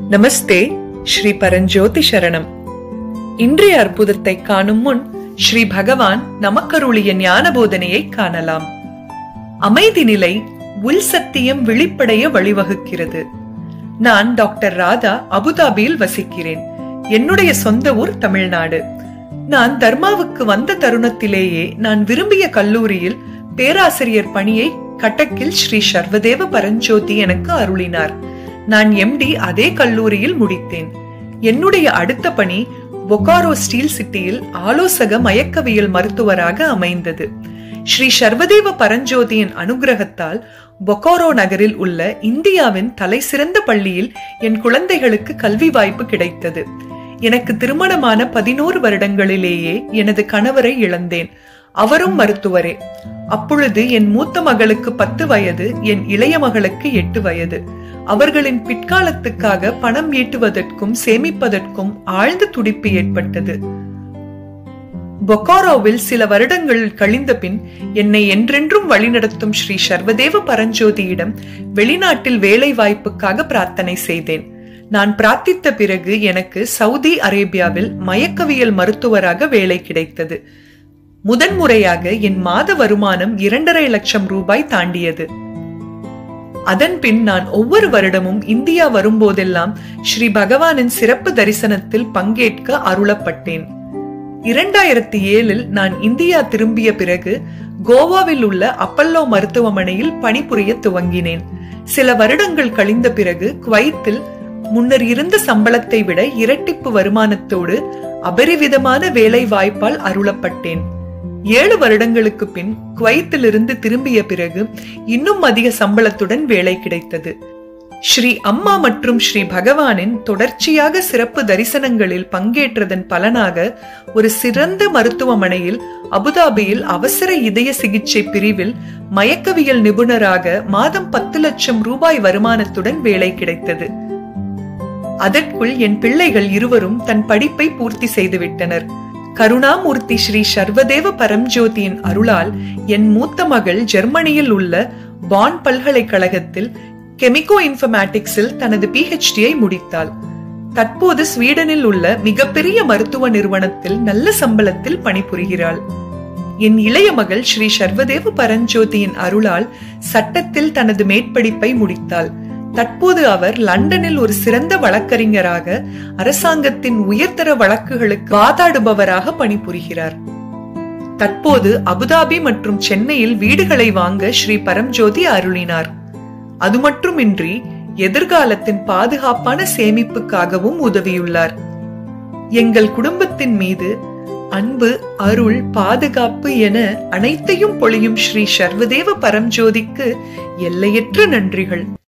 நமஸ்தே ஸ்ரீ பரஞ்சோதி சரணம் இன்றைய அற்புதத்தை காணும் முன் ஸ்ரீ பகவான் நமக்கருளிய ஞான போதனையை காணலாம் அமைதி நிலை உள் சத்தியம் விழிப்படைய வழிவகுக்கிறது நான் டாக்டர் ராதா அபுதாபியில் வசிக்கிறேன் என்னுடைய சொந்த ஊர் தமிழ்நாடு நான் தர்மாவுக்கு வந்த தருணத்திலேயே நான் விரும்பிய கல்லூரியில் பேராசிரியர் பணியை கட்டக்கில் ஸ்ரீ சர்வதேவ பரஞ்சோதி எனக்கு அருளினார் நான் எம்டி அதே கல்லூரியில் முடித்தேன் என்னுடைய அடுத்த பணி பொகாரோ ஸ்டீல் சிட்டியில் ஆலோசக மயக்கவியல் மருத்துவராக அமைந்தது ஸ்ரீ சர்வதேவ பரஞ்சோதியின் அனுகிரகத்தால் பொகாரோ நகரில் உள்ள இந்தியாவின் தலைசிறந்த பள்ளியில் என் குழந்தைகளுக்கு கல்வி வாய்ப்பு கிடைத்தது எனக்கு திருமணமான பதினோரு வருடங்களிலேயே எனது கணவரை இழந்தேன் அவரும் மருத்துவரே அப்பொழுது என் மூத்த மகளுக்கு பத்து வயது என் இளைய மகளுக்கு எட்டு வயது அவர்களின் பிற்காலத்துக்காக பணம் ஈட்டுவதற்கும் சேமிப்பதற்கும் ஆழ்ந்த துடிப்பு ஏற்பட்டது பொக்காரோவில் சில வருடங்கள் கழிந்த பின் என்னை என்றென்றும் வழிநடத்தும் ஸ்ரீ சர்வதேவ பரஞ்சோதியிடம் வெளிநாட்டில் வேலை வாய்ப்புக்காக பிரார்த்தனை செய்தேன் நான் பிரார்த்தித்த பிறகு எனக்கு சவுதி அரேபியாவில் மயக்கவியல் மருத்துவராக வேலை கிடைத்தது முதன்முறையாக என் மாத வருமானம் இரண்டரை லட்சம் ரூபாய் தாண்டியது அதன் பின் நான் ஒவ்வொரு வருடமும் இந்தியா வரும்போதெல்லாம் ஸ்ரீ பகவானின் சிறப்பு தரிசனத்தில் பங்கேற்க அருளப்பட்டேன் இரண்டாயிரத்தி ஏழில் நான் இந்தியா திரும்பிய பிறகு கோவாவில் உள்ள அப்பல்லோ மருத்துவமனையில் பணிபுரிய துவங்கினேன் சில வருடங்கள் கழிந்த பிறகு குவைத்தில் முன்னர் இருந்த சம்பளத்தை விட இரட்டிப்பு வருமானத்தோடு அபரிவிதமான வேலை வாய்ப்பால் அருளப்பட்டேன் ஏழு வருடங்களுக்கு பின் குவைத்திலிருந்து திரும்பிய பிறகு இன்னும் அதிக சம்பளத்துடன் வேலை கிடைத்தது ஸ்ரீ அம்மா மற்றும் ஸ்ரீ பகவானின் தொடர்ச்சியாக சிறப்பு தரிசனங்களில் பங்கேற்றதன் பலனாக ஒரு சிறந்த மருத்துவமனையில் அபுதாபியில் அவசர இதய சிகிச்சை பிரிவில் மயக்கவியல் நிபுணராக மாதம் பத்து லட்சம் ரூபாய் வருமானத்துடன் வேலை கிடைத்தது அதற்குள் என் பிள்ளைகள் இருவரும் தன் படிப்பை பூர்த்தி செய்துவிட்டனர் கருணாமூர்த்தி ஸ்ரீ சர்வதேவ பரம்ஜோதியின் அருளால் என் மூத்த மகள் ஜெர்மனியில் உள்ள பான் பல்கலைக்கழகத்தில் கெமிகோ இன்ஃபர்மேட்டிக்ஸில் தனது பிஹெச்டியை முடித்தாள் தற்போது ஸ்வீடனில் உள்ள மிகப்பெரிய மருத்துவ நிறுவனத்தில் நல்ல சம்பளத்தில் பணிபுரிகிறாள் என் இளைய மகள் ஸ்ரீ சர்வதேவ பரஞ்சோதியின் அருளால் சட்டத்தில் தனது மேற்படிப்பை முடித்தாள் தற்போது அவர் லண்டனில் ஒரு சிறந்த வழக்கறிஞராக அரசாங்கத்தின் உயர்தர வழக்குகளுக்கு வாதாடுபவராக பணிபுரிகிறார் தற்போது அபுதாபி மற்றும் சென்னையில் வீடுகளை வாங்க ஸ்ரீ பரம்ஜோதி அருளினார் அது மட்டுமின்றி எதிர்காலத்தின் பாதுகாப்பான சேமிப்புக்காகவும் உதவியுள்ளார் எங்கள் குடும்பத்தின் மீது அன்பு அருள் பாதுகாப்பு என அனைத்தையும் பொழியும் ஸ்ரீ சர்வதேவ பரம்ஜோதிக்கு எல்லையற்ற நன்றிகள்